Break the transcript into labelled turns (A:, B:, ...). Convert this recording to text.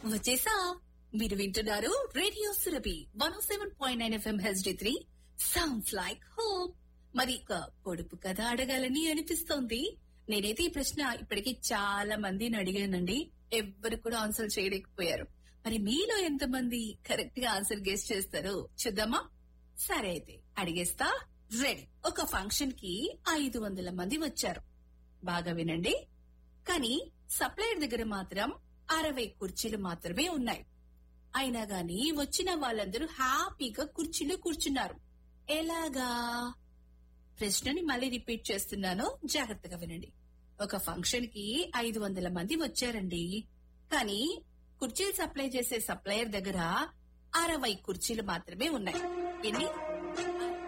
A: వచ్చేసా మీరు వింటున్నారు radio Surabhi one seven point nine FM HD three sounds like home మరి ఒక పొడుపు కథ అడగాలని అనిపిస్తోంది నేనైతే ఈ ప్రశ్న ఇప్పటికీ చాలా మందిని అడిగానండి ఎవ్వరు కూడా ఆన్సర్ చేయలేకపోయారు మరి మీలో ఎంతమంది కరెక్ట్ గా ఆన్సర్ గెస్ట్ చేస్తారో చూద్దామా సరే అయితే అడిగేస్తా రెడీ ఒక ఫంక్షన్ కి ఐదు వందల మంది వచ్చారు బాగా వినండి కానీ సప్లయర్ దగ్గర మాత్రం అరవై కుర్చీలు మాత్రమే ఉన్నాయి అయినా గాని వచ్చిన వాళ్ళందరూ హ్యాపీగా కుర్చీలో కూర్చున్నారు ఎలాగా ప్రశ్నని మళ్ళీ రిపీట్ చేస్తున్నాను జాగ్రత్తగా వినండి ఒక ఫంక్షన్ కి ఐదు వందల మంది వచ్చారండి కానీ కుర్చీలు సప్లై చేసే సప్లయర్ దగ్గర అరవై కుర్చీలు మాత్రమే ఉన్నాయి ఎన్ని